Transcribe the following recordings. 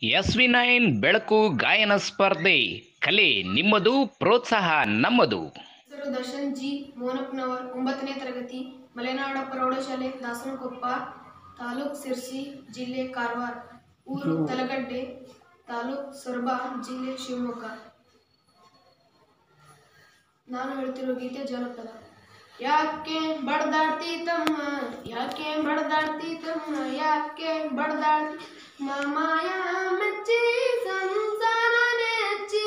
S V nine ಬೆಳಕು ಗಾಯನ ಸ್ಪರ್ಧೆ ಕಲೆ ನಿಮ್ಮದು ಪ್ರೋತ್ಸಾಹ ನಮ್ಮದು ಹೆಸರು ದರ್ಶನ್ ಜಿ ಮೋನಪ್ಪನವರ್ ಒಂಬತ್ತನೇ ತರಗತಿ ಮಲೆನಾಡ ಪ್ರೌಢಶಾಲೆ ದಾಸನಕೊಪ್ಪ ತಾಲೂಕ್ ಸಿರ್ಸಿ ಜಿಲ್ಲೆ ಕಾರವಾರ ಊರು ತಲಗಡ್ಡೆ ತಾಲೂಕ್ ಸೊರಬ ಜಿಲ್ಲೆ ಶಿವಮೊಗ್ಗ ನಾನು ಹೇಳ್ತಿರೋ ಗೀತೆ ಜನಪದ ಯಾಕೆ ಬಡ್ದಾಡ್ತಿ ತಮ್ಮ ಯಾಕೆ ಬಡ್ದಾಡ್ತಿ ತಮ್ಮ ಯಾಕೆ ಬಡ್ದಾಡ್ತಿ ಮಾಯ ಮೆಚ್ಚಿ ಸಂಸಾರ ನೆಚ್ಚಿ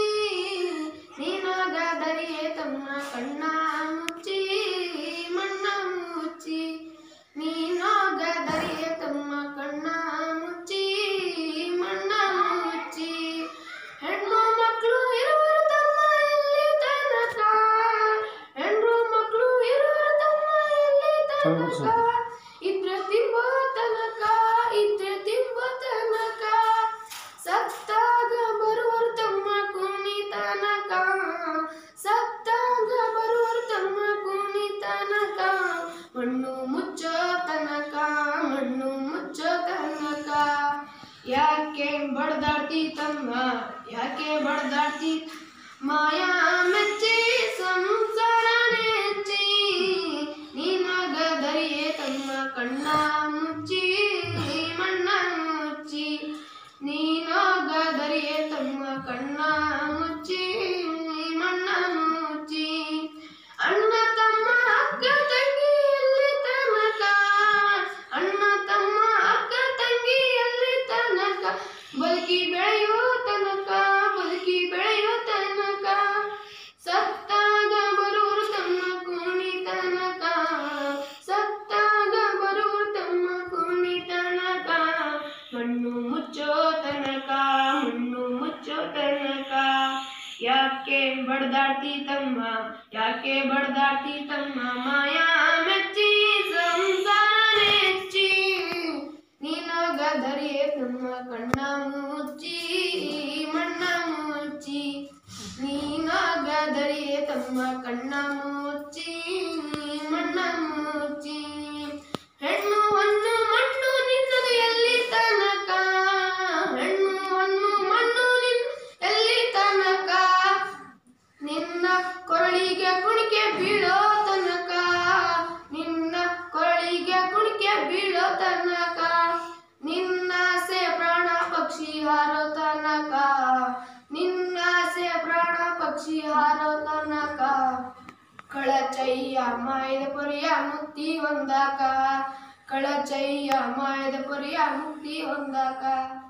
ನೀನಾಗ ದರಿಯೇ ತಮ್ಮ ಕಣ್ಣ ಮುಚ್ಚಿ ಮಣ್ಣ ಮುಚ್ಚಿ ನೀನಾಗ ದರಿಯೇ ತಮ್ಮ ಕಣ್ಣ ಮುಚ್ಚಿ ಮಣ್ಣ ಮುಚ್ಚಿ ಹೆಣ್ಣು ಮಕ್ಕಳು ಇರುವರು ತಮ್ಮ ಎಲ್ಲಿ ತನಕ ಹೆಣ್ಣು ಮಕ್ಕಳು ಇರುವರು ತಮ್ಮ ಎಲ್ಲಿ ತನಕ ಇದ್ರೆ ತಿಂಬೋ ತನಕ ಇದ್ರೆ ತಿಂಬೋ ತನಕ ಸತ್ತಾಗ ಬರುವರು ತಮ್ಮ ಕುಣಿ ತನಕ ಸತ್ತಾಗ ಬರುವರು ತಮ್ಮ ಕುಣಿ ತನಕ ಮಣ್ಣು ಮುಚ್ಚೋ ತನಕ ಮಣ್ಣು ಮುಚ್ಚೋ ತನಕ ಯಾಕೆ ಬಡ್ದಾಡ್ತಿ ತಮ್ಮ ಯಾಕೆ ಬಡ್ದಾಡ್ತಿ ಮಾಯಾ ಮೆಚ್ಚಿ ಸಂಸಾರ ನೆಚ್ಚಿ ನೀನಾಗ ದರಿಯೇ ತಮ್ಮ ಕಣ್ಣ ಮುಚ್ಚಿ ಮಣ್ಣ ಮುಚ್ಚಿ ನೀನಾಗ ದರಿಯೇ ತಮ್ಮ ಕಣ್ಣ ಮುಚ್ಚಿ ಮಣ್ಣ ಮುಚ್ಚಿ ಅಣ್ಣ ತಮ್ಮ ಅಕ್ಕ ತಂಗಿ ಎಲ್ಲಿ ತನಕ ಅಣ್ಣ ತಮ್ಮ ಅಕ್ಕ ತಂಗಿ ಎಲ್ಲಿ ತನಕ ಬದುಕಿ ಬೆಳೆಯೋ ತನಕ ಬದುಕಿ ಬೆಳೆಯೋ ತನಕ ಸತ್ತಾಗ ಬರುವರು ತಮ್ಮ ಕೋಣಿ ತನಕ ಸತ್ತಾಗ ಬರುವರು ತಮ್ಮ ಕೋಣಿ ತನಕ ಮಣ್ಣು ಮುಚ್ಚೋ ತನಕ ಮಣ್ಣು ಮುಚ್ಚೋ ತನಕ ಯಾಕೆ ಬಡ್ದಾಡ್ತಿ ತಮ್ಮ ಯಾಕೆ ಬಡ್ದಾಡ್ತಿ ತಮ್ಮ ಮಾಯಾ ಮೆಚ್ಚಿ ಸಂಸಾರ ನೆಚ್ಚಿ ನೀನಾಗ ದರಿಯೇ ತಮ್ಮ ಕಣ್ಣ ಮುಚ್ಚಿ ಮಣ್ಣ ಮುಚ್ಚಿ ನೀನಾಗ ದರಿಯೇ ತಮ್ಮ ಕಣ್ಣ ಮುಚ್ಚಿ ಮಣ್ಣ ಮುಚ್ಚಿ ಹೆಣ್ಣು ಹಣ್ಣು ಮಣ್ಣು ನಿನ್ನದು ಎಲ್ಲಿ ತನಕ ಹೆಣ್ಣು ಹಣ್ಣು ಮಣ್ಣು ನಿನ್ ಎಲ್ಲಿ ತನಕ ನಿನ್ನ ಕೊರಳಿಗೆ ಕುಣಿಕೆ ಬೀಳೋ ತನಕ ನಿನ್ನ ಕೊರಳಿಗೆ ಕುಣಿಕೆ ಬೀಳೋ ತನಕ ನಿನ್ನಾಸೆ ಪ್ರಾಣ ಪಕ್ಷಿ ಹಾರೋ ತನಕ ನಿನ್ನಾಸೆ ಪ್ರಾಣ ಪಕ್ಷಿ ಹಾರೋ ತನಕ ಕಳಚಯ್ಯ ಮಾಯದ ಪೊರೆಯ ಮುಕ್ತಿ ಹೊಂದಾಕ ಕಳಚಯ್ಯ ಮಾಯದ ಪೊರೆಯ ಮುಕ್ತಿ ಹೊಂದಾಕ